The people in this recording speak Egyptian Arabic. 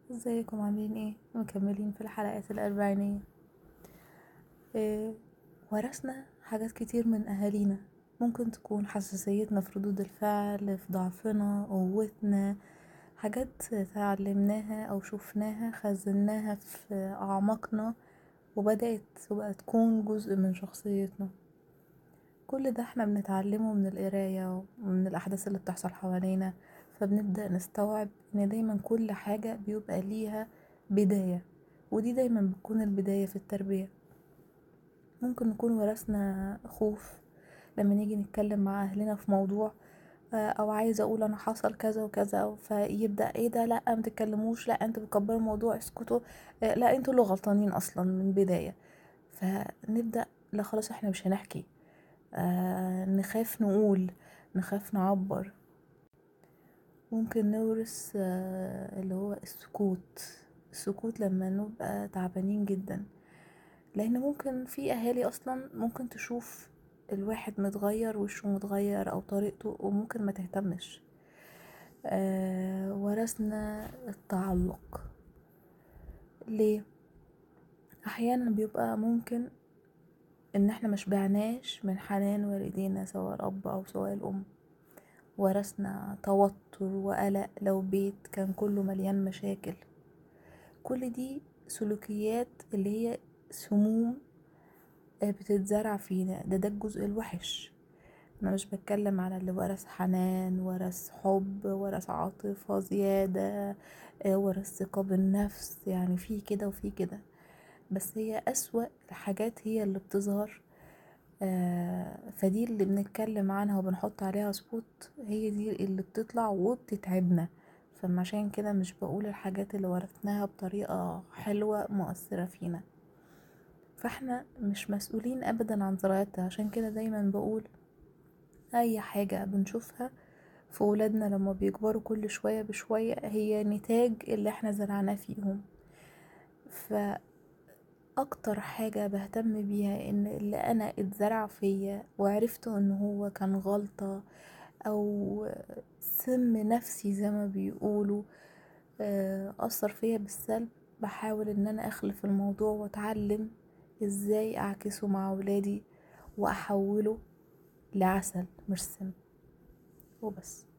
ازيكم عاملين ايه مكملين في الحلقات الأربعينية إيه ورثنا حاجات كتير من أهالينا ممكن تكون حساسيتنا في ردود الفعل في ضعفنا قوتنا حاجات تعلمناها أو شفناها خزناها في أعماقنا وبدأت تبقى تكون جزء من شخصيتنا كل ده احنا بنتعلمه من القراية ومن الأحداث اللي بتحصل حوالينا فبنبدأ نستوعب ان دايما كل حاجة بيبقى ليها بداية ودي دايما بتكون البداية في التربية ممكن نكون ورثنا خوف لما نيجي نتكلم مع أهلنا في موضوع او عايزه اقول انا حصل كذا وكذا فيبدا ايه ده لا ما تتكلموش لا انتوا بتكبروا الموضوع اسكتوا لا انتوا اللي غلطانين اصلا من البدايه فنبدا لا خلاص احنا مش هنحكي آه نخاف نقول نخاف نعبر ممكن نورث آه اللي هو السكوت السكوت لما نبقى تعبانين جدا لان ممكن في اهالي اصلا ممكن تشوف الواحد متغير وشه متغير او طريقته وممكن ما تهتمش آه ورثنا التعلق ليه احيانا بيبقى ممكن ان احنا مشبعناش من حنان والدينا سواء الاب او سواء الام ورثنا توتر وقلق لو بيت كان كله مليان مشاكل كل دي سلوكيات اللي هي سموم بتتزرع فينا ده ده الجزء الوحش انا مش بتكلم على اللي ورث حنان ورث حب ورث عاطفة زيادة ورث ثقة بالنفس يعني في كده وفي كده بس هي أسوأ الحاجات هي اللي بتظهر فدي اللي بنتكلم عنها وبنحط عليها سبوت هي دي اللي بتطلع وبتتعبنا فعشان كده مش بقول الحاجات اللي ورثناها بطريقة حلوة مؤثرة فينا فاحنا مش مسؤولين ابدا عن ذرياتها عشان كده دايما بقول اي حاجة بنشوفها في ولادنا لما بيكبروا كل شوية بشوية هي نتاج اللي احنا زرعناه فيهم فاكتر حاجة بهتم بيها ان اللي انا اتزرع فيا وعرفت ان هو كان غلطة او سم نفسي زي ما بيقولوا اثر فيا بالسلب بحاول ان انا اخلف الموضوع واتعلم ازاي اعكسه مع ولادي واحوله لعسل مش سم وبس